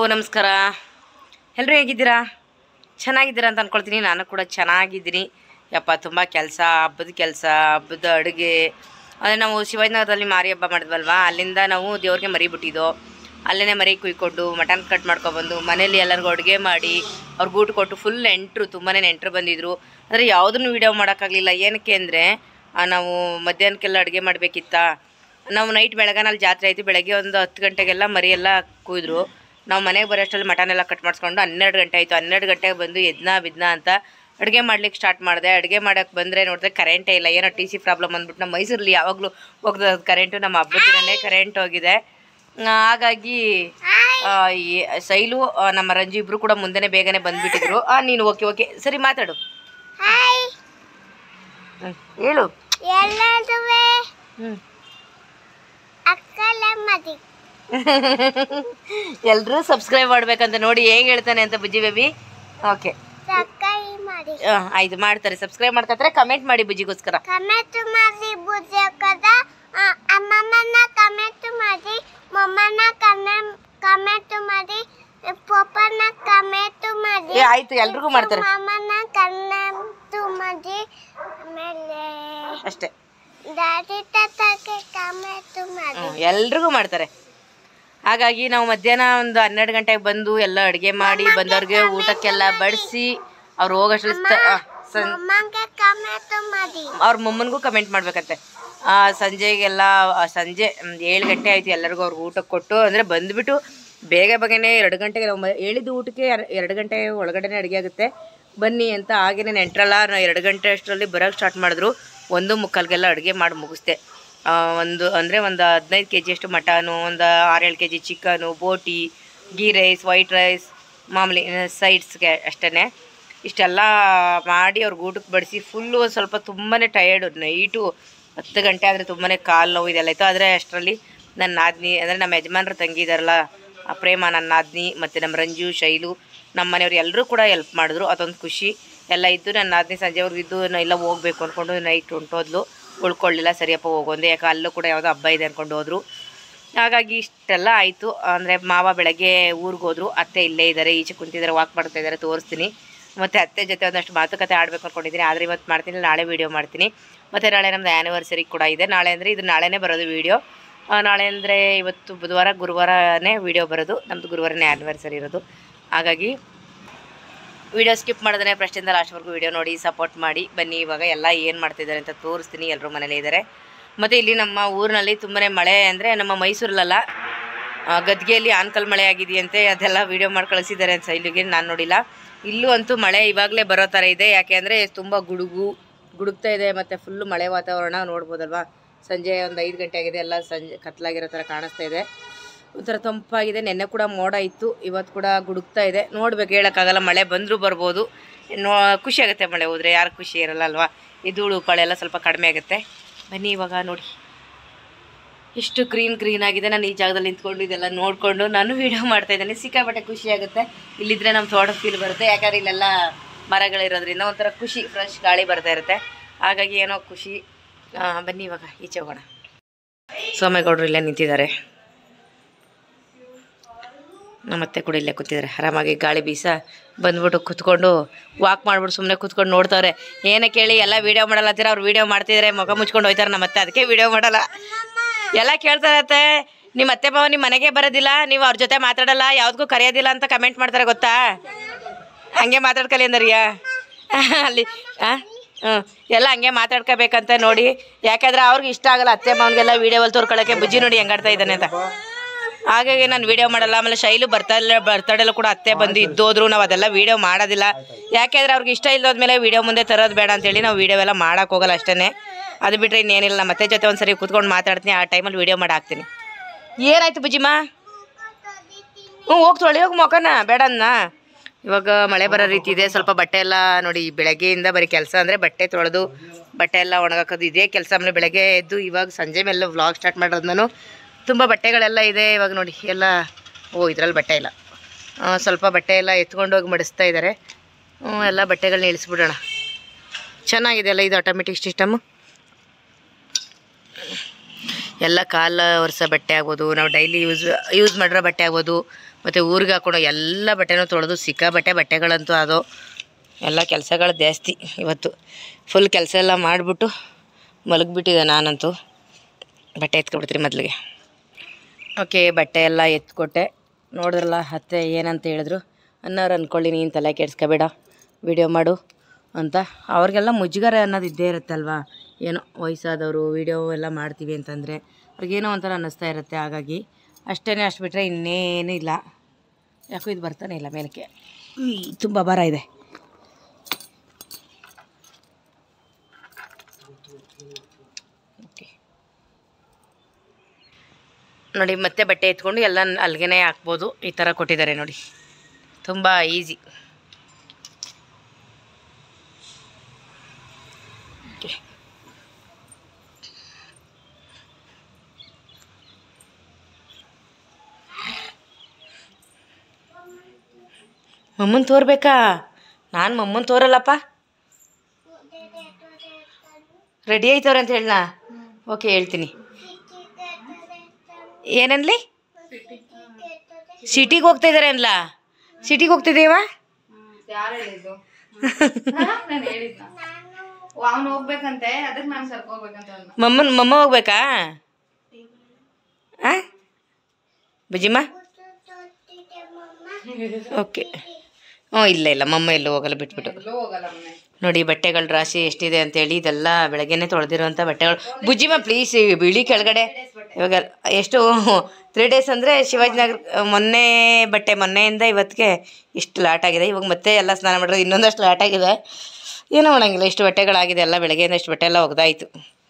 ನಮಸ್ಕಾರ ಎಲ್ಲರೂ ಹೇಗಿದ್ದೀರಾ ಚೆನ್ನಾಗಿದ್ದೀರಾ ಅಂತ ಅಂದ್ಕೊಳ್ತೀನಿ ನಾನು ಕೂಡ ಚೆನ್ನಾಗಿದ್ದೀನಿ ಯಪ್ಪ ತುಂಬ ಕೆಲಸ ಹಬ್ಬದ ಕೆಲಸ ಹಬ್ಬದ ಅಡುಗೆ ಅಂದರೆ ನಾವು ಶಿವಾಜಿನಗರದಲ್ಲಿ ಮಾರಿ ಹಬ್ಬ ಮಾಡಿದ್ವಲ್ವಾ ಅಲ್ಲಿಂದ ನಾವು ದೇವ್ರಿಗೆ ಮರಿ ಬಿಟ್ಟಿದ್ದೋ ಅಲ್ಲೇ ಮರಿ ಕುಯ್ಕೊಂಡು ಮಟನ್ ಕಟ್ ಮಾಡ್ಕೊಬಂದು ಮನೇಲಿ ಎಲ್ಲರಿಗೂ ಅಡುಗೆ ಮಾಡಿ ಅವ್ರಿಗೆ ಊಟ ಕೊಟ್ಟು ಫುಲ್ ನೆಂಟರು ತುಂಬಾ ನೆಂಟರು ಬಂದಿದ್ರು ಅಂದರೆ ಯಾವುದನ್ನು ವೀಡಿಯೋ ಮಾಡೋಕ್ಕಾಗಲಿಲ್ಲ ಏನಕ್ಕೆ ಅಂದರೆ ನಾವು ಮಧ್ಯಾಹ್ನಕ್ಕೆಲ್ಲ ಅಡುಗೆ ಮಾಡಬೇಕಿತ್ತಾ ನಾವು ನೈಟ್ ಬೆಳಗಾನಲ್ಲಿ ಜಾತ್ರೆ ಆಯಿತು ಬೆಳಗ್ಗೆ ಒಂದು ಹತ್ತು ಗಂಟೆಗೆಲ್ಲ ಮರಿ ಎಲ್ಲ ಕುಯ್ದ್ರು ನಾವು ಮನೆಗೆ ಬರೋಷ್ಟರಲ್ಲಿ ಮಟನ್ ಎಲ್ಲ ಕಟ್ ಮಾಡಿಸ್ಕೊಂಡು ಹನ್ನೆರಡು ಗಂಟೆ ಆಯಿತು ಹನ್ನೆರಡು ಗಂಟೆಗೆ ಬಂದು ಎದ್ನ ಬಿದ್ನ ಅಂತ ಅಡುಗೆ ಮಾಡ್ಲಿಕ್ಕೆ ಸ್ಟಾರ್ಟ್ ಮಾಡಿದೆ ಅಡುಗೆ ಮಾಡೋಕ್ಕೆ ಬಂದರೆ ನೋಡಿದ್ರೆ ಕರೆಂಟೇ ಇಲ್ಲ ಏನೋ ಟಿ ಸಿ ಪ್ರಾಬ್ಲಮ್ ಅಂದ್ಬಿಟ್ಟು ನಮ್ಮ ಮೈಸೂರಲ್ಲಿ ಯಾವಾಗಲೂ ಹೋಗ್ತದೆ ಕರೆಂಟು ನಮ್ಮ ಹಬ್ಬದ ದಿನನೇ ಕರೆಂಟ್ ಹೋಗಿದೆ ಆ, ಹಾಗಾಗಿ ಆ, ಈ ಶೈಲು ಆ, ನಮ್ಮ ರಂಜು ಇಬ್ರು ಕೂಡ ಮುಂದೆನೇ ಬೇಗನೆ ಬಂದ್ಬಿಟ್ಟಿದ್ರು ಆ ನೀನು ಓಕೆ ಓಕೆ ಸರಿ ಮಾತಾಡು ಹಾಯ್ ಹ್ಮ್, ಹೇಳು ಎಲ್ಲದುವೆ ಹ್ಞೂ ಅಕ್ಕಲ ಮದಿ ಎಲ್ಲರೂ ಸಬ್ಸ್ಕ್ರೈಬ್ ಮಾಡ್ಬೇಕಂತ ನೋಡಿ ಹೇಗೆ ಹೇಳ್ತಾನೆ ಅಂತ ಬುಜ್ಜಿ ಬೇಬಿ ಓಕೆ ಸಕ್ಕೈ ಮಾಡಿ ಆಯ್ತು ಮಾಡ್ತಾರೆ ಸಬ್ಸ್ಕ್ರೈಬ್ ಮಾಡ್ಕೊತಾರೆ ಕಮೆಂಟ್ ಮಾಡಿ ಬುಜ್ಜಿಗೋಸ್ಕರ ಕಮೆಂಟ್ ಮಾಡಿ ಬುದ್ಧಕದ ಅಮ್ಮಮ್ಮನ ಕಮೆಂಟ್ ಮಾಡಿ ಮಮ್ಮನ ಕಮೆಂಟ್ ಮಾಡಿ ಪಪ್ಪನ ಕಮೆಂಟ್ ಮಾಡಿ ಏ ಆಯ್ತು ಎಲ್ರಿಗೂ ಮಾಡ್ತಾರೆ ಮಮ್ಮನ ಕಮೆಂಟ್ ಮಾಡಿ ಆಮೇಲೆ ಅಷ್ಟೇ ದಾದಿ ತಾತಕ್ಕೆ ಕಮೆಂಟ್ ಮಾಡಿ ಎಲ್ರಿಗೂ ಮಾಡ್ತಾರೆ ಹಾಗಾಗಿ ನಾವು ಮಧ್ಯಾಹ್ನ ಒಂದು ಹನ್ನೆರಡು ಗಂಟೆಗೆ ಬಂದು ಎಲ್ಲ ಅಡುಗೆ ಮಾಡಿ ಬಂದವ್ರಿಗೆ ಊಟಕ್ಕೆಲ್ಲ ಬಡಿಸಿ ಅವ್ರು ಹೋಗೋಷ್ಟ್ರಲ್ಲಿ ತ- ಆ, ಸಂ ಮಮ್ಮಂಗೆ ಕಮೆಂಟ್ ಮಾಡಿ ಅವ್ರ ಮೊಮ್ಮನಿಗೂ ಕಮೆಂಟ್ ಮಾಡ್ಬೇಕಂತೆ ಆ, ಸಂಜೆಗೆಲ್ಲ ಆ, ಸಂಜೆ ಮ್, ಏಳು ಗಂಟೆ ಆಯ್ತು ಎಲ್ಲರಿಗೂ ಅವ್ರಿಗೆ ಊಟಕ್ಕೆ ಕೊಟ್ಟು ಅಂದರೆ ಬಂದುಬಿಟ್ಟು ಬೇಗ ಬೇಗನೆ ಎರಡು ಗಂಟೆಗೆ ನಾವು ಮ- ಹೇಳಿದ ಊಟಕ್ಕೆ ಎರ- ಎರಡು ಗಂಟೆ ಒಳಗಡೆನೆ ಅಡುಗೆ ಆಗುತ್ತೆ ಬನ್ನಿ ಅಂತ ಹಾಗೇನೆ ನೆಂಟ್ರಲ್ಲ ನಾ ಎರಡು ಗಂಟೆ ಅಷ್ಟರಲ್ಲಿ ಬರೋಕ್ಕೆ ಸ್ಟಾರ್ಟ್ ಮಾಡಿದ್ರು ಒಂದು ಮುಕ್ಕಾಲ್ಗೆಲ್ಲ ಅಡುಗೆ ಮಾಡಿ ಮುಗಿಸ್ದೆ ಆ, ಒಂದು ಅಂದರೆ ಒಂದು ಹದಿನೈದು ಕೆ ಜಿಯಷ್ಟು ಮಟನು ಒಂದು ಆರೇಳು ಕೆ ಜಿ ಚಿಕನು ಬೋಟಿ ಗೀ ರೈಸ್ ವೈಟ್ ರೈಸ್ ಮಾಮೂಲಿ ಸೈಡ್ಸ್ಗೆ ಅಷ್ಟೇ ಇಷ್ಟೆಲ್ಲ ಮಾಡಿ ಅವ್ರಿಗೆ ಊಟಕ್ಕೆ ಬಡಿಸಿ ಫುಲ್ಲು ಒಂದು ಸ್ವಲ್ಪ ತುಂಬಾ ಟಯರ್ಡು ನೈಟು ಹತ್ತು ಗಂಟೆ ಆದರೆ ತುಂಬಾ ಕಾಲು ನೋವು ಇದೆಲ್ಲ ಇತ್ತು ಆದರೆ ಅಷ್ಟರಲ್ಲಿ ನನ್ನ ನಾದ್ನಿ ಅಂದರೆ ನಮ್ಮ ಯಜಮಾನ್ರ ತಂಗಿ ಇದಾರಲ್ಲ ಆ ಪ್ರೇಮ ನನ್ನ ನಾದ್ನಿ ಮತ್ತು ನಮ್ಮ ರಂಜು ಶೈಲು ನಮ್ಮ ಮನೆಯವ್ರು ಎಲ್ಲರೂ ಕೂಡ ಹೆಲ್ಪ್ ಮಾಡಿದ್ರು ಅದೊಂದು ಖುಷಿ ಎಲ್ಲ ಇದ್ದು ನನ್ನ ನಾದ್ನಿ ಸಂಜೆವರೆಗೂ ಇದ್ದು ನಾ ಎಲ್ಲ ಹೋಗ್ಬೇಕು ಅಂದ್ಕೊಂಡು ನೈಟ್ ಹೊಂಟೋದ್ಲು ಉಳ್ಕೊಳ್ಳಿಲ್ಲ ಸರಿಯಪ್ಪ ಹೋಗೊಂದೆ ಯಾಕೆ ಅಲ್ಲೂ ಕೂಡ ಯಾವುದೋ ಹಬ್ಬ ಇದೆ ಅಂದ್ಕೊಂಡು ಹೋದ್ರು ಹಾಗಾಗಿ ಇಷ್ಟೆಲ್ಲ ಆಯಿತು ಅಂದರೆ ಮಾವ ಬೆಳಗ್ಗೆ ಊರಿಗೆ ಹೋದ್ರು ಅತ್ತೆ ಇಲ್ಲೇ ಇದ್ದಾರೆ ಈಚೆ ಕುಂತಿದ್ದಾರೆ ವಾಕ್ ಮಾಡ್ತಾ ಇದ್ದಾರೆ ತೋರಿಸ್ತೀನಿ ಮತ್ತು ಅತ್ತೆ ಜೊತೆ ಒಂದಷ್ಟು ಮಾತುಕತೆ ಆಡಬೇಕು ಅಂದ್ಕೊಂಡಿದ್ದೀನಿ ಆದರೆ ಇವತ್ತು ಮಾಡ್ತೀನಿ ನಾಳೆ ವೀಡಿಯೋ ಮಾಡ್ತೀನಿ ಮತ್ತು ನಾಳೆ ನಮ್ಮದು ಆ್ಯನಿವರ್ಸರಿ ಕೂಡ ಇದೆ ನಾಳೆ ಅಂದರೆ ಇದು ನಾಳೆನೇ ಬರೋದು ವೀಡಿಯೋ ನಾಳೆ ಅಂದರೆ ಇವತ್ತು ಬುಧವಾರ ಗುರುವಾರನೇ ವೀಡಿಯೋ ಬರೋದು ನಮ್ಮದು ಗುರುವಾರನೇ ಆ್ಯನಿವರ್ಸರಿ ಇರೋದು ಹಾಗಾಗಿ ವಿಡಿಯೋ ಸ್ಕಿಪ್ ಮಾಡಿದ್ರೆ ಫಸ್ಟಿಂದ ಲಾಸ್ಟ್ವರೆಗೂ ವಿಡಿಯೋ ನೋಡಿ ಸಪೋರ್ಟ್ ಮಾಡಿ ಬನ್ನಿ ಇವಾಗ ಎಲ್ಲ ಏನು ಮಾಡ್ತಿದ್ದಾರೆ ಅಂತ ತೋರಿಸ್ತೀನಿ ಎಲ್ಲರೂ ಮನೇಲಿ ಇದ್ದಾರೆ ಮತ್ತು ಇಲ್ಲಿ ನಮ್ಮ ಊರಿನಲ್ಲಿ ತುಂಬಾ ಮಳೆ ಅಂದರೆ ನಮ್ಮ ಮೈಸೂರಲ್ಲ ಆ, ಗದ್ಗೆಯಲ್ಲಿ ಆನ್ಕಲ್ ಮಳೆ ಆಗಿದೆಯಂತೆ ಅದೆಲ್ಲ ವಿಡಿಯೋ ಮಾಡಿ ಕಳಿಸಿದ್ದಾರೆ ಅಂತ ಇಲ್ಲಿಗೆ ನಾನು ನೋಡಿಲ್ಲ ಇಲ್ಲೂ ಅಂತೂ ಮಳೆ ಇವಾಗಲೇ ಬರೋ ಥರ ಇದೆ ಯಾಕೆ ಅಂದರೆ ತುಂಬ ಗುಡುಗು ಗುಡುಗ್ತಾ ಇದೆ ಮತ್ತು ಫುಲ್ಲು ಮಳೆ ವಾತಾವರಣ ನೋಡ್ಬೋದಲ್ವಾ ಸಂಜೆ ಒಂದು ಐದು ಗಂಟೆ ಆಗಿದೆ ಎಲ್ಲ ಸಂಜೆ ಕತ್ಲಾಗಿರೋ ಥರ ಕಾಣಿಸ್ತಾ ಇದೆ ಒಂಥರ ತಂಪಾಗಿದೆ ನೆನ್ನೆ ಕೂಡ ಮೋಡ ಇತ್ತು ಇವತ್ತು ಕೂಡ ಗುಡುಗ್ತಾ ಇದೆ ನೋಡ್ಬೇಕು ಹೇಳೋಕ್ಕಾಗಲ್ಲ ಮಳೆ ಬಂದರೂ ಬರ್ಬೋದು ನೋ ಖುಷಿ ಆಗುತ್ತೆ ಮಳೆ ಹೋದರೆ ಯಾರು ಖುಷಿ ಇರಲ್ಲ ಅಲ್ವಾ ಈ ಧೂಳು ಪಾಳೆ ಎಲ್ಲ ಸ್ವಲ್ಪ ಕಡಿಮೆ ಆಗುತ್ತೆ ಬನ್ನಿ ಇವಾಗ ನೋಡಿ ಎಷ್ಟು ಗ್ರೀನ್ ಗ್ರೀನ್ ಆಗಿದೆ ನಾನು ಈ ಜಾಗದಲ್ಲಿ ನಿಂತ್ಕೊಂಡು ಇದೆಲ್ಲ ನೋಡಿಕೊಂಡು ನಾನು ವೀಡಿಯೋ ಮಾಡ್ತಾ ಇದ್ದೇನೆ ಸಿಕ್ಕಾಪಟ್ಟೆ ಖುಷಿ ಆಗುತ್ತೆ ಇಲ್ಲಿದ್ರೆ ನಮ್ಮ ತೋಟ ಫೀಲ್ ಬರುತ್ತೆ ಯಾಕಂದ್ರೆ ಇಲ್ಲೆಲ್ಲ ಮರಗಳಿರೋದ್ರಿಂದ ಒಂಥರ ಖುಷಿ ಫ್ರೆಶ್ ಗಾಳಿ ಬರ್ತಾ ಇರುತ್ತೆ ಹಾಗಾಗಿ ಏನೋ ಖುಷಿ ಆ, ಬನ್ನಿ ಇವಾಗ ಈಚೆ ಹೋಗೋಣ ಸೋಮೇಗೌಡರು ಇಲ್ಲೇ ನಿಂತಿದ್ದಾರೆ ನಮ್ಮತ್ತೆ ಕೂಡ ಇಲ್ಲೇ ಕೂತಿದ್ದಾರೆ ಆರಾಮಾಗಿ ಗಾಳಿ ಬೀಸ ಬಂದ್ಬಿಟ್ಟು ಕುತ್ಕೊಂಡು ವಾಕ್ ಮಾಡ್ಬಿಟ್ಟು ಸುಮ್ಮನೆ ಕುತ್ಕೊಂಡು ನೋಡ್ತಾವ್ರೆ ಏನೇ ಕೇಳಿ ಎಲ್ಲ ವೀಡಿಯೋ ಮಾಡಲ್ಲ ಅಂತೀರ ಅವ್ರು ವೀಡಿಯೋ ಮಾಡ್ತಿದ್ದಾರೆ ಮುಖ ಮುಚ್ಕೊಂಡು ಹೋಯ್ತಾರೆ ನಮ್ಮತ್ತೆ ಅದಕ್ಕೆ ವೀಡಿಯೋ ಮಾಡಲ್ಲ ಎಲ್ಲ ಕೇಳ್ತಾರತ್ತೆ ನಿಮ್ಮ ಅತ್ತೆ ಮಾವ ನಿಮ್ಮ ಮನೆಗೆ ಬರೋದಿಲ್ಲ ನೀವು ಅವ್ರ ಜೊತೆ ಮಾತಾಡಲ್ಲ ಯಾವುದಕ್ಕೂ ಕರೆಯೋದಿಲ್ಲ ಅಂತ ಕಮೆಂಟ್ ಮಾಡ್ತಾರೆ ಗೊತ್ತಾ ಹಂಗೆ ಮಾತಾಡ್ಕಲಿ ಅಂದರಿಯಾ ಅಲ್ಲಿ ಹಾಂ ಹ್ಞೂ ಎಲ್ಲ ಹಂಗೆ ಮಾತಾಡ್ಕೋಬೇಕಂತ ನೋಡಿ ಯಾಕಂದ್ರೆ ಅವ್ರಿಗೆ ಇಷ್ಟ ಆಗಲ್ಲ ಅತ್ತೆ ಮಾವನಿಗೆಲ್ಲ ವೀಡಿಯೋವಲ್ಲಿ ತೋರ್ಕೊಳ್ಳೋಕ್ಕೆ ಬುಜ್ಜಿ ನೋಡಿ ಹೆಂಗಾಡ್ತಾ ಇದ್ದಾನೆ ಅಂತ ಹಾಗಾಗಿ ನಾನು ವೀಡಿಯೋ ಮಾಡಲ್ಲ ಆಮೇಲೆ ಶೈಲು ಬರ್ತಾ ಇಲ್ಲ ಬರ್ತಡೆಲ್ಲ ಕೂಡ ಅತ್ತೆ ಬಂದು ಇದ್ದೋದ್ರು ನಾವು ಅದೆಲ್ಲ ವೀಡಿಯೋ ಮಾಡೋದಿಲ್ಲ ಯಾಕೆಂದ್ರೆ ಅವ್ರಿಗೆ ಇಷ್ಟ ಇಲ್ಲದ್ಮೇಲೆ ವೀಡಿಯೋ ಮುಂದೆ ತರೋದು ಬೇಡ ಅಂತೇಳಿ ನಾವು ವೀಡಿಯೋ ಎಲ್ಲ ಮಾಡೋಕೆ ಹೋಗಲ್ಲ ಅಷ್ಟೇ ಅದು ಬಿಟ್ಟರೆ ಇನ್ನೇನಿಲ್ಲ ನಮ್ಮ ಅತ್ತೆ ಜೊತೆ ಒಂದ್ಸರಿ ಕೂತ್ಕೊಂಡು ಮಾತಾಡ್ತೀನಿ ಆ ಟೈಮಲ್ಲಿ ವೀಡಿಯೋ ಮಾಡಿ ಹಾಕ್ತೀನಿ ಏನಾಯ್ತು ಬುಜ್ಜಿಮ್ಮ ಹ್ಞೂ ಹೋಗಿ ತೊಳಿ ಹೋಗಿ ಮೊಕನ ಬೇಡ ಅನ್ನ ಇವಾಗ ಮಳೆ ಬರೋ ರೀತಿ ಇದೆ ಸ್ವಲ್ಪ ಬಟ್ಟೆ ಎಲ್ಲ ನೋಡಿ ಬೆಳಗ್ಗೆಯಿಂದ ಬರೀ ಕೆಲಸ ಅಂದರೆ ಬಟ್ಟೆ ತೊಳೆದು ಬಟ್ಟೆ ಎಲ್ಲ ಒಣಗಾಕೋದು ಇದೇ ಕೆಲಸ ಆಮೇಲೆ ಬೆಳಗ್ಗೆ ಎದ್ದು ಇವಾಗ ಸಂಜೆ ಮೇಲೆ ವ್ಲಾಗ್ ಸ್ಟಾರ್ಟ್ ಮಾಡೋದು ನಾನು ತುಂಬ ಬಟ್ಟೆಗಳೆಲ್ಲ ಇದೆ ಇವಾಗ ನೋಡಿ ಎಲ್ಲ ಓ ಇದರಲ್ಲಿ ಬಟ್ಟೆ ಇಲ್ಲ ಆ, ಸ್ವಲ್ಪ ಬಟ್ಟೆ ಎಲ್ಲ ಎತ್ಕೊಂಡೋಗಿ ಮಡಿಸ್ತಾ ಇದ್ದಾರೆ ಹ್ಞೂ ಎಲ್ಲ ಬಟ್ಟೆಗಳನ್ನ ಇಳಿಸ್ಬಿಡೋಣ ಚೆನ್ನಾಗಿದೆ ಅಲ್ಲ ಇದು ಆಟೋಮೆಟಿಕ್ ಸಿಸ್ಟಮು ಎಲ್ಲ ಕಾಲ ವರ್ಷ ಬಟ್ಟೆ ಆಗ್ಬೋದು ನಾವು ಡೈಲಿ ಯೂಸ್ ಯೂಸ್ ಮಾಡಿರೋ ಬಟ್ಟೆ ಆಗ್ಬೋದು ಮತ್ತು ಊರಿಗೆ ಹಾಕೊಳೋ ಎಲ್ಲ ಬಟ್ಟೆನೂ ತೊಳೆದು ಸಿಕ್ಕಾಬಟ್ಟೆ ಬಟ್ಟೆಗಳಂತೂ ಅದು ಎಲ್ಲ ಕೆಲಸಗಳು ಜಾಸ್ತಿ ಇವತ್ತು ಫುಲ್ ಕೆಲಸ ಎಲ್ಲ ಮಾಡಿಬಿಟ್ಟು ಮಲಗಿಬಿಟ್ಟಿದ್ದೆ ನಾನಂತೂ ಬಟ್ಟೆ ಎತ್ಕೊಬಿಡ್ತೀರಿ ಮೊದಲಿಗೆ ಓಕೆ ಬಟ್ಟೆ ಎಲ್ಲ ಎತ್ಕೊಟ್ಟೆ ನೋಡಿದ್ರಲ್ಲ ಅತ್ತೆ ಏನಂತ ಹೇಳಿದ್ರು ಅನ್ನೋರು ಅಂದ್ಕೊಳ್ಳಿ ನೀನು ತಲೆ ಕೆಡ್ಸ್ಕೊಬೇಡ ವಿಡಿಯೋ ಮಾಡು ಅಂತ ಅವ್ರಿಗೆಲ್ಲ ಮುಜುಗರ ಅನ್ನೋದು ಇದ್ದೇ ಇರುತ್ತಲ್ವಾ ಏನೋ ವಯಸ್ಸಾದವರು ವಿಡಿಯೋ ಎಲ್ಲ ಮಾಡ್ತೀವಿ ಅಂತಂದರೆ ಅವ್ರಿಗೇನೋ ಒಂಥರ ಅನ್ನಿಸ್ತಾ ಇರುತ್ತೆ ಹಾಗಾಗಿ ಅಷ್ಟೇ ಅಷ್ಟು ಬಿಟ್ಟರೆ ಇನ್ನೇನು ಇಲ್ಲ ಯಾಕೋ ಇದು ಬರ್ತಾನೆ ಇಲ್ಲ ಮೇಲಕ್ಕೆ ತುಂಬ ಭಾರ ಇದೆ ಓಕೆ ನೋಡಿ ಮತ್ತೆ ಬಟ್ಟೆ ಎತ್ಕೊಂಡು ಎಲ್ಲ ಅಲ್ಲಿಗೆ ಹಾಕ್ಬೋದು ಈ ಥರ ಕೊಟ್ಟಿದ್ದಾರೆ ನೋಡಿ ತುಂಬ ಈಸಿ ಓಕೆ ಮಮ್ಮನ್ ತೋರ್ಬೇಕಾ ನಾನು ಮಮ್ಮನ್ ತೋರಲ್ಲಪ್ಪ ರೆಡಿ ಆಯ್ತವ್ರೆ ಅಂತ ಹೇಳ ಓಕೆ ಹೇಳ್ತೀನಿ ಏನನ್ಲಿ ಸಿಟಿಗೆ ಹೋಗ್ತಾ ಇದ್ದಾರೆ ಅನ್ಲ ಸಿಟಿಗೆ ಹೋಗ್ತಿದ್ದೀವ ಯಾರು ಹೇಳಿದ್ದು ನಾನು ಹೇಳಿದ್ನ ಅವ್ನು ಹೋಗ್ಬೇಕಂತೆ ಅದಕ್ಕೆ ನಾನು ಸರ್ಕ ಹೋಗ್ಬೇಕಂತ ಅಂದ ಮಮ್ಮನ್ ಮಮ್ಮ ಹೋಗ್ಬೇಕಾ ಆ ಬುಜ್ಜಿಮ್ಮ ಓಕೆ ಹ್ಞೂ ಇಲ್ಲ ಇಲ್ಲ ಮಮ್ಮ ಎಲ್ಲೂ ಹೋಗಲ್ಲ ಬಿಟ್ಬಿಟ್ಟು ಎಲ್ಲೂ ಹೋಗಲ್ಲ ಮನೆ ನೋಡಿ ಬಟ್ಟೆಗಳ ರಾಶಿ ಎಷ್ಟಿದೆ ಅಂತೇಳಿ ಇದೆಲ್ಲ ಬೆಳಗ್ಗೆನೆ ತೊಳೆದಿರೋಂಥ ಬಟ್ಟೆಗಳು ಬುಜ್ಜಿಮ್ಮ ಪ್ಲೀಸ್ ಬಿಳಿ ಕೆಳಗಡೆ ಇವಾಗ ಎಷ್ಟು ತ್ರೀ ಡೇಸ್ ಅಂದರೆ ಶಿವಾಜಿನಗರ ಮೊನ್ನೆ ಬಟ್ಟೆ ಮೊನ್ನೆಯಿಂದ ಇವತ್ತಿಗೆ ಇಷ್ಟು ಲಾಟ್ ಆಗಿದೆ ಇವಾಗ ಮತ್ತೆ ಎಲ್ಲ ಸ್ನಾನ ಮಾಡಿರೋದು ಇನ್ನೊಂದಷ್ಟು ಲಾಟ್ ಆಗಿದೆ ಏನೋ ಮಾಡಂಗಿಲ್ಲ ಇಷ್ಟು ಬಟ್ಟೆಗಳಾಗಿದೆ ಎಲ್ಲ ಬೆಳಗ್ಗೆಯಿಂದ ಇಷ್ಟು ಬಟ್ಟೆ ಎಲ್ಲ ಒಗ್ದಾಯ್ತು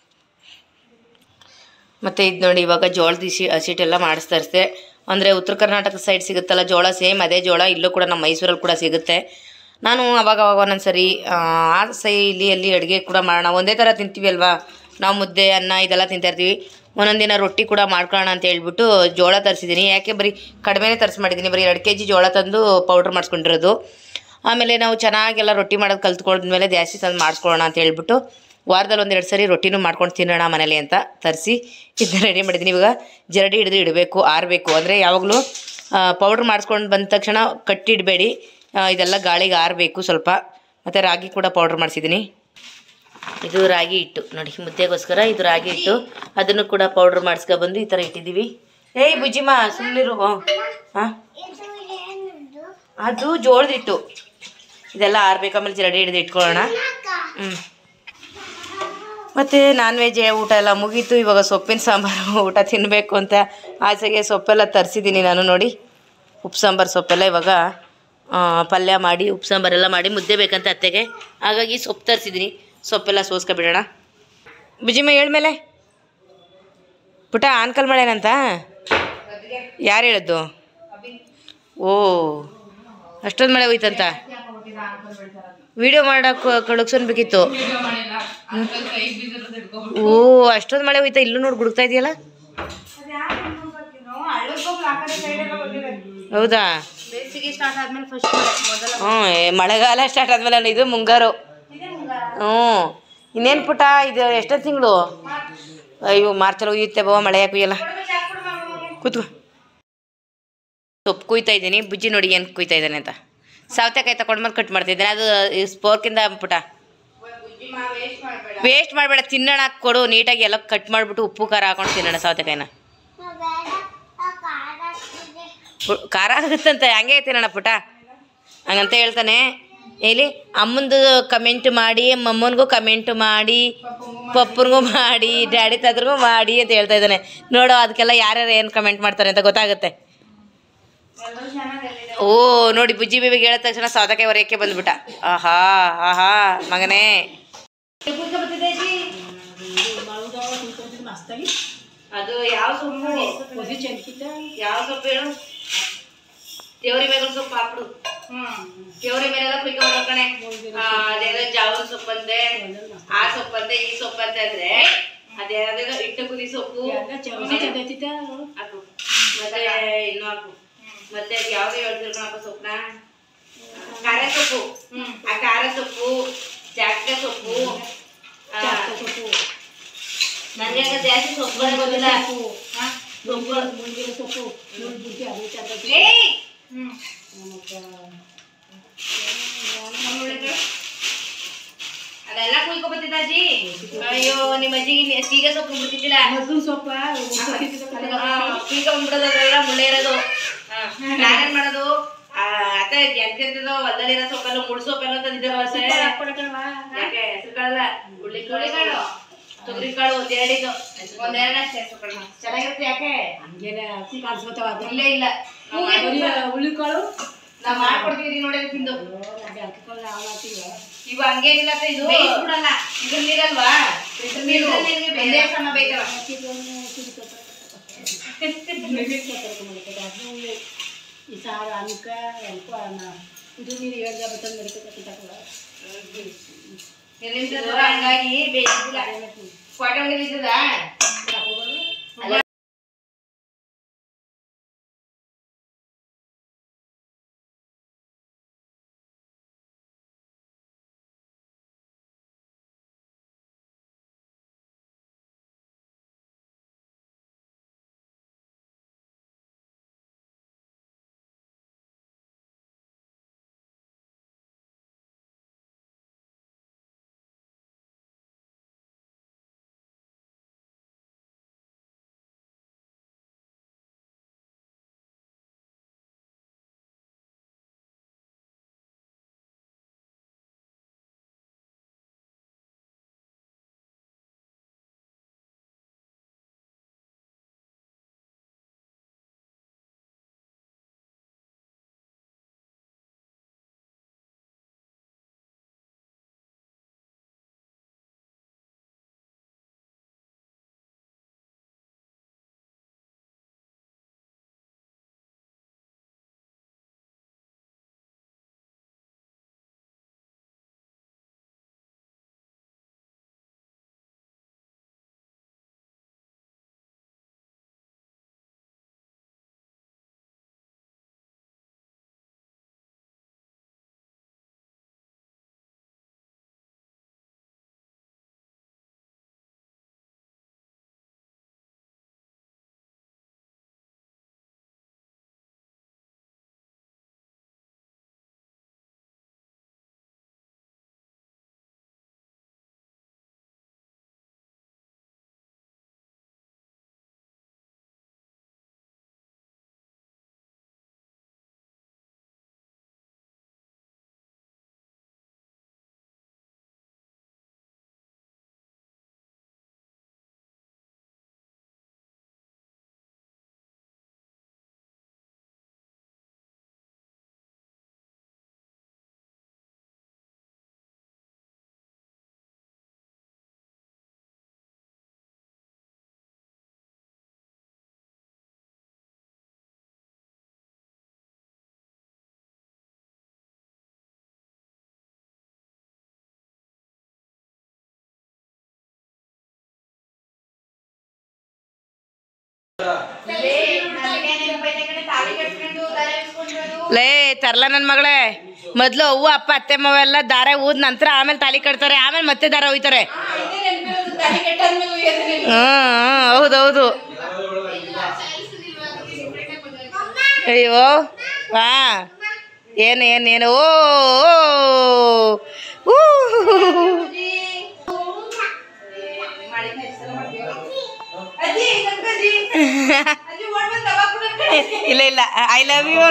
ಮತ್ತು ಇದು ನೋಡಿ ಇವಾಗ ಜೋಳದ ಇಸಿ ಹಸಿಟ್ಟೆಲ್ಲ ಮಾಡಿಸ್ತಾ ಇರ್ತೆ ಅಂದರೆ ಉತ್ತರ ಕರ್ನಾಟಕ ಸೈಡ್ ಸಿಗುತ್ತಲ್ಲ ಜೋಳ ಸೇಮ್ ಅದೇ ಜೋಳ ಇಲ್ಲೂ ಕೂಡ ನಮ್ಮ ಮೈಸೂರಲ್ಲಿ ಕೂಡ ಸಿಗುತ್ತೆ ನಾನು ಅವಾಗ ಅವಾಗ ಒಂದೊಂದು ಸರಿ ಆ ಶೈಲಿ ಅಲ್ಲಿ ಅಡುಗೆ ಕೂಡ ಮಾಡೋಣ ಒಂದೇ ಥರ ತಿಂತೀವಿ ಅಲ್ವಾ ನಾವು ಮುದ್ದೆ ಅನ್ನ ಇದೆಲ್ಲ ತಿಂತಾ ಇರ್ತೀವಿ ಒಂದೊಂದು ದಿನ ರೊಟ್ಟಿ ಕೂಡ ಮಾಡ್ಕೊಳ್ಳೋಣ ಅಂತ ಹೇಳ್ಬಿಟ್ಟು ಜೋಳ ತರಿಸಿದ್ದೀನಿ ಯಾಕೆ ಬರೀ ಕಡಿಮೆನೇ ತರಿಸಿ ಮಾಡಿದ್ದೀನಿ ಬರೀ ಎರಡು ಕೆ ಜಿ ಜೋಳ ತಂದು ಪೌಡ್ರ್ ಮಾಡಿಸ್ಕೊಂಡಿರೋದು ಆಮೇಲೆ ನಾವು ಚೆನ್ನಾಗೆಲ್ಲ ರೊಟ್ಟಿ ಮಾಡೋದು ಕಲ್ತ್ಕೊಂಡ್ಮೇಲೆ ಜಾಸ್ತಿ ತಂದು ಮಾಡಿಸ್ಕೊಳ್ಳೋಣ ಅಂತ ಹೇಳ್ಬಿಟ್ಟು ವಾರದಲ್ಲಿ ಒಂದೆರಡು ಸರಿ ರೊಟ್ಟಿನೂ ಮಾಡ್ಕೊಂಡು ತಿನ್ನೋಣ ಮನೇಲಿ ಅಂತ ತರಿಸಿ ಇದನ್ನ ರೆಡಿ ಮಾಡಿದ್ದೀನಿ ಇವಾಗ ಜರಡಿ ಹಿಡಿದು ಇಡಬೇಕು ಆರಬೇಕು ಅಂದರೆ ಯಾವಾಗಲೂ ಪೌಡ್ರ್ ಮಾಡಿಸ್ಕೊಂಡು ಬಂದ ತಕ್ಷಣ ಕಟ್ಟಿಡಬೇಡಿ ಇದೆಲ್ಲ ಗಾಳಿಗೆ ಆರಬೇಕು ಸ್ವಲ್ಪ ಮತ್ತು ರಾಗಿ ಕೂಡ ಪೌಡ್ರ್ ಮಾಡಿಸಿದ್ದೀನಿ ಇದು ರಾಗಿ ಹಿಟ್ಟು ನೋಡಿ ಮುದ್ದೆಗೋಸ್ಕರ ಇದು ರಾಗಿ ಹಿಟ್ಟು ಅದನ್ನು ಕೂಡ ಪೌಡ್ರ್ ಮಾಡಿಸ್ಕೊಬಂದು ಈ ಥರ ಇಟ್ಟಿದ್ದೀವಿ ಏಯ್ ಬುಜ್ಜಿಮ್ಮ ಸುಮ್ಮನಿರು ಹಾಂ ಇದು ಏನದು ಅದು ಜೋಳದ ಹಿಟ್ಟು ಇದೆಲ್ಲ ಆರ್ಬೇಕು ಆಮೇಲೆ ಜರಡಿ ಹಿಡಿದು ಇಟ್ಕೊಳ್ಳೋಣ ಹ್ಞೂ ಮತ್ತು ನಾನ್ ವೆಜ್ ಊಟ ಎಲ್ಲ ಮುಗೀತು ಇವಾಗ ಸೊಪ್ಪಿನ ಸಾಂಬಾರು ಊಟ ತಿನ್ನಬೇಕು ಅಂತ ಆಸೆಗೆ ಸೊಪ್ಪೆಲ್ಲ ತರಿಸಿದ್ದೀನಿ ನಾನು ನೋಡಿ ಉಪ್ಪು ಸಾಂಬಾರು ಸೊಪ್ಪೆಲ್ಲ ಇವಾಗ ಆ, ಪಲ್ಯ ಮಾಡಿ ಉಪ್ಪು ಸಾಂಬಾರೆಲ್ಲ ಮಾಡಿ ಮುದ್ದೆ ಬೇಕಂತ ಅತ್ತೆಗೆ ಹಾಗಾಗಿ ಸೊಪ್ಪು ತರಿಸಿದ್ದೀನಿ ಸೊಪ್ಪೆಲ್ಲ ಸೋಸ್ಕೊಬಿಡೋಣ ಬಿಜಿಮ್ಮ ಹೇಳ್ಮೇಲೆ ಪುಟ ಆನ್ಕಲ್ ಮಾಡ್ಯಾನಂತ ಯಾರು ಹೇಳಿದ್ದು ಓ ಅಷ್ಟೊಂದು ಮಳೆ ಹೋಯ್ತಂತ ವಿಡಿಯೋ ಮಾಡಕ್ಕೆ ಕಳುಗ್ಸನ್ಬೇಕಿತ್ತು ಓ ಅಷ್ಟೊಂದು ಮಳೆ ಹೋಯ್ತಾ ಇಲ್ಲೂ ನೋಡಿ ಗುಡುಕ್ತಾ ಇದೆಯಲ್ಲ ಹೌದಾ ಬೇಸಿಗೆ ಸ್ಟಾರ್ಟ್ ಆದ್ಮೇಲೆ ಫಸ್ಟ್ ಮೊದಲ ಹ್ಞೂ ಏ, ಮಳೆಗಾಲ ಸ್ಟಾರ್ಟ್ ಆದ್ಮೇಲೆ ಅಲ್ಲ, ಇದು ಮುಂಗಾರು ಹ್ಞೂ ಇನ್ನೇನು ಪುಟ ಇದು ಎಷ್ಟೊಂದು ತಿಂಗಳು ಅಯ್ಯೋ ಮಾರ್ಚಲ್ಲಿ ಉಯ್ಯುತ್ತೆ ಬವ ಮಳೆ ಯಾಕೆ ಉಯ್ಯಲ್ಲ ಕೂತ್ಕೋ ಸೊಪ್ಪು ಕುಯ್ತಾ ಇದ್ದೀನಿ ಬುಜ್ಜಿ ನೋಡಿ ಏನು ಕುಯ್ತಾ ಇದ್ದಾನೆ ಅಂತ ಸೌತೆಕಾಯಿ ತಗೊಂಡು ಬಂದು ಕಟ್ ಮಾಡ್ತಿದ್ದೇನೆ ಅದು ಸ್ಪೋರ್ಕಿಂದ ಪುಟ ವೇಸ್ಟ್ ಮಾಡಬೇಡ ತಿನ್ನೋಣ ಕೊಡು ನೀಟಾಗಿ ಎಲ್ಲ ಕಟ್ ಮಾಡಿಬಿಟ್ಟು ಉಪ್ಪು ಖಾರ ಹಾಕೊಂಡು ತಿನ್ನೋಣ ಸೌತೆಕಾಯಿನ ಬೇಡ ಆ ಖಾರ ಇದೆ ಪು- ಖಾರ ಆಗುತ್ತಂತೆ ಹಂಗೆ ತಿನ್ನೋಣ ಪುಟ ಹಂಗಂತ ಹೇಳ್ತಾನೆ ಇಲ್ಲಿ ಅಮ್ಮಂದು ಕಮೆಂಟ್ ಮಾಡಿ ಮಮ್ಮನಿಗೂ ಕಮೆಂಟ್ ಮಾಡಿ ಪಪ್ಪನಿಗೂ ಮಾಡಿ ಡ್ಯಾಡಿ ತಾತರಿಗೂ ಮಾಡಿ ಅಂತ ಹೇಳ್ತಾ ಇದ್ದಾನೆ ನೋಡು ಅದಕ್ಕೆಲ್ಲ ಯಾರ್ಯಾರು ಏನು ಕಮೆಂಟ್ ಮಾಡ್ತಾರೆ ಅಂತ ಗೊತ್ತಾಗುತ್ತೆ ಓ ನೋಡಿ ಬುಜ್ಜಿ ಬೇಬಿಗೆ ಹೇಳಿದ ತಕ್ಷಣ ಸೌತೆಕಾಯಿ ಹೊರೆಯಕ್ಕೆ ಬಂದ್ಬಿಟ್ಟ ಆಹಾ ಆಹಾ ಮಗನೇ ಅದು ಯಾವ ಸೊಪ್ಪು ಯಾವ ಸೊಪ್ಪು ಹೇಳು ದೇವ್ರಿ ಮೇಲೆ ಸೊಪ್ಪು ಹಾಕ್ಬಿಡು ದೇವ್ರಿ ಮೇಲೆಲ್ಲ ಕುಯ್ಕೊಂಡು ಕಣೆ ಆ, ಅದೇನೋ ಜಾವನ್ ಸೊಪ್ಪು ಅಂತೆ ಆ ಸೊಪ್ಪು ಅಂತೆ ಈ ಸೊಪ್ಪು ಅಂತ ಅಂದ್ರೆ ಅದೇನೋ ಇಟ್ಟು ಕುದಿ ಸೊಪ್ಪು ಹಾಕು ಮತ್ತೆ ಇನ್ನು ಹಾಕು ಮತ್ತೆ ಅದು ಯಾವ್ದು ಹೇಳ್ತಿರ್ ಕಣಪ್ಪ ಸೊಪ್ಪನ ಖಾರ ಸೊಪ್ಪು ಆ ಖಾರ ಸೊಪ್ಪು ಜಾಕ ಸೊಪ್ಪು ಆ, ನನಗೆ ಜಾಸ್ತಿ ಸೊಪ್ಪುಗಳು ಗೊತ್ತಿಲ್ಲ ಹಾ? ಮುಳ್ಳಿಗೆ ಸೊಪ್ಪು ಮುಳ್ಳುಬುದ್ಧಿ ಅದು ಚಂದ ಏಯ್! ಹ್ಮ್ ಅದೆಲ್ಲ ಕುಯ್ಕೊಬತ್ತಿದ್ದ ಅಜ್ಜಿ ಅಯ್ಯೋ ನಿಮ್ಮ ಅಜ್ಜಿಗೆ ಸೀಗೆ ಸೊಪ್ಪು ಬಿಡ್ತಿದ್ದಿಲ್ಲ ಮಗ್ಗನ ಸೊಪ್ಪ ಕುಯ್ಕೊಂಡ್ಬಿಡೋದು ಅದೆಲ್ಲ ಮುಳ್ಳೆ ಇರೋದು ಹಾ. ನಾನೇನ್ ಮಾಡೋದು ಆ, ಅತ್ತೆ ಎಂತೆಂತದೋ ಹೊಲದಲ್ಲಿರೋ ಸೊಪ್ಪೆಲ್ಲ ಮುಳ್ಳು ಸೊಪ್ಪೆಲ್ಲ ತಂದಿದ್ದಾವ ಸೆ ಯಾಕೆ ಹೆಸರು ಕಾಳಲ್ಲ ಹುಳ್ಳಿಕಾಳು ಹುಳ್ಳಿಕಾಳು. ತೊಗರಿ ಕಾಳು ಒಂದೆರಡಿದ್ದು ಒಂದೆರಡು ಅಷ್ಟೇ ಹೆಸರು ಕಾಳು ಚೆನ್ನಾಗಿರುತ್ತೆ ಯಾಕೆ ಹಂಗೇನೆ ಹಸಿ ಕಾಣಿಸ್ಕೊತಾವ ಅದು ಇಲ್ಲೇ ಇಲ್ಲ ನಾವ್ ಬರೀ ಮಾಡ್ಕೊಡ್ತೀವಿ. ಹುಳ್ಳಿಕಾಳು ನಾವ್ ಮಾಡ್ಕೊಡ್ತೀವಿ ನೋಡಿ ತಿಂದು ಹಾಕಿಕೊಳ್ಳ ಹಾಕಿಲ್ಲ ಇವ ಹಂಗೇನಿಲ್ಲ ಅತ್ತೆ ಇದು ಬೇಯಿಸ್ಬಿಡಲ್ಲ ಇದು ನೀರಲ್ವಾ ಫಿಲ್ಟರ್ ನೀರು ಫಿಲ್ಟರ್ ನೀರಿಗೆ ಬೇರೆ. ಒಂದೇ ಸಮ ಬೇಯ್ತಾವ ಈ ಸಾರ ಅನ್ಕ ಎಲ್ಕೋ ಅನ್ನ ಇದು ನೀರು ಹೇಳ್ದ ಬರ್ತದೆ ನಡ್ಕೊತ ಎಲ್ಲಿಂದ ದೂರ ಹಂಗಾಗಿ ಬೇಯಿಸಿಲ್ಲ ಕ್ವಾಟೆ ಉಂಡೆ ಬಿದ್ದದ ಲೇ ತರ್ಲ ನನ್ನ ಮಗಳೇ ಮೊದ್ಲು ಅವ್ವ ಅಪ್ಪ ಅತ್ತೆ ಮಾವ ಎಲ್ಲ ದಾರ ಊದ್ ನಂತರ ಆಮೇಲೆ ತಾಲಿ ಕಟ್ತಾರೆ ಆಮೇಲೆ ಮತ್ತೆ ದಾರ ಒಯ್ತಾರೆ ಹ್ಮ್ ಹೌದೌದು ಅಯ್ಯೋ ವಾ ಏನು ಏನು ಏನು ಓ ಓ, ಊ. ಇಲ್ಲ ಇಲ್ಲ ಐ ಲವ್ ಯು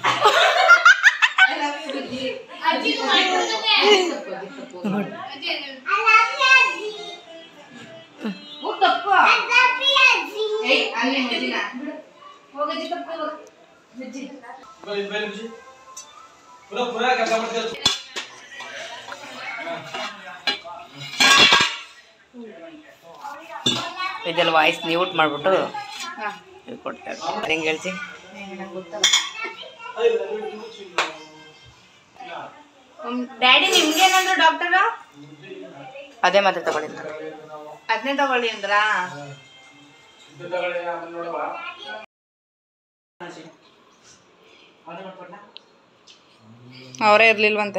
ಪೂರಾ ಪೂರಾ ಕೆಲಸ ಮಾಡ್ತೀವಿ ಇದೆಲ್ಲ ವಾಯ್ಸ್ ಮ್ಯೂಟ್ ಮಾಡಿಬಿಟ್ಟು ಕೊಡ್ತಾರೆ ಹೆಂಗೆ ಹೇಳ್ತಿ ಡ್ಯಾಡಿ ನಿಮ್ಗೇನಂದ್ರು ಡಾಕ್ಟರ್ ಅದೇ ಮಾತ್ರ ತಗೊಂಡಿಲ್ಲ ಅದನ್ನೇ ತಗೊಳ್ಳಿ ಅಂದ್ರಾ ಅವರೇ ಇರ್ಲಿಲ್ವಂತೆ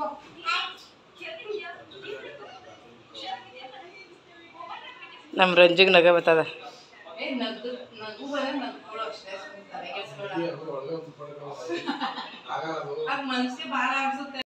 ನಮ್ಮ ರಂಜಿಗೆ ನಗ ಬರ್ತದ ಏ ನಗು ನಗು ಬರ ನಗ್ಗಳು ಅಷ್ಟೇ ಸುಮ್ನೆ ತಲೆ ಕೆಡ್ಸ್ಕೊಳ. ಅದ್ ಮನ್ಸಿಗೆ ಭಾರ ಅನ್ಸುತ್ತೆ